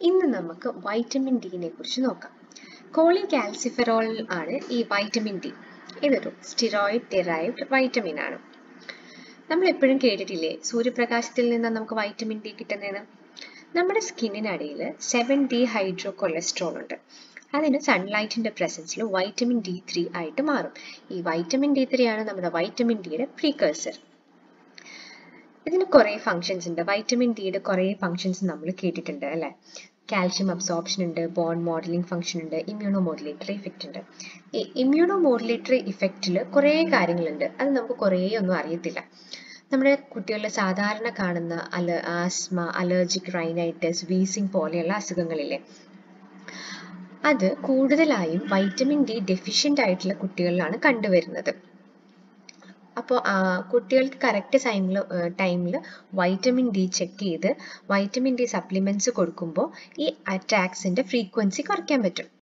ഇന്ന് നമുക്ക് വൈറ്റമിൻ ഡിനെ കുറിച്ച് നോക്കാം കോളി കാൽസിഫെറോൾ ആണ് ഈ വൈറ്റമിൻ ഡി ഇതൊരു സ്റ്റിറോയിഡ് ഡെറൈവ്ഡ് വൈറ്റമിൻ ആണ് നമ്മൾ എപ്പോഴും കേട്ടിട്ടില്ലേ സൂര്യപ്രകാശത്തിൽ നിന്ന് നമുക്ക് വൈറ്റമിൻ ഡി കിട്ടുന്നതെന്ന് നമ്മുടെ സ്കിന്നിനടിയിൽ സെവൻ ഡി ഹൈഡ്രോ കൊളസ്ട്രോൾ ഉണ്ട് അതിന് സൺലൈറ്റിന്റെ പ്രസൻസിൽ വൈറ്റമിൻ ഡി ത്രീ ആയിട്ട് മാറും ഈ വൈറ്റമിൻ ഡി ത്രീ ആണ് നമ്മുടെ വൈറ്റമിൻ ഡിയുടെ പ്രീകേഴ്സർ ഇതിന് കുറേ ഫങ്ഷൻസ് ഉണ്ട് വൈറ്റമിൻ ഡിയുടെ കുറേ ഫങ്ഷൻസ് നമ്മൾ കേട്ടിട്ടുണ്ട് അല്ലേ കാൽഷ്യം അബ്സോർപ്ഷൻ ഉണ്ട് ബോൺ മോഡലിംഗ് ഫംഗ്ഷൻ ഉണ്ട് ഇമ്മ്യൂണോ മോഡുലേറ്ററി ഇഫക്റ്റ് ഉണ്ട് ഈ ഇമ്മ്യൂണോ മോഡുലേറ്ററി ഇഫക്റ്റിൽ കുറേ കാര്യങ്ങളുണ്ട് അത് നമുക്ക് കുറേ ഒന്നും അറിയത്തില്ല നമ്മുടെ കുട്ടികളിൽ സാധാരണ കാണുന്ന അല ആസ്മ അലർജിക് റൈനൈറ്റിസ് വീസിങ് പോലെയുള്ള അസുഖങ്ങളില്ലേ അത് കൂടുതലായും വൈറ്റമിൻ ഡി ഡെഫിഷ്യൻ്റ് ആയിട്ടുള്ള കുട്ടികളിലാണ് കണ്ടുവരുന്നത് അപ്പോൾ കുട്ടികൾക്ക് കറക്റ്റ് ടൈമിൽ ടൈമിൽ വൈറ്റമിൻ ഡി ചെക്ക് ചെയ്ത് വൈറ്റമിൻ ഡി സപ്ലിമെൻറ്റ്സ് കൊടുക്കുമ്പോൾ ഈ അറ്റാക്സിൻ്റെ ഫ്രീക്വൻസി കുറയ്ക്കാൻ പറ്റും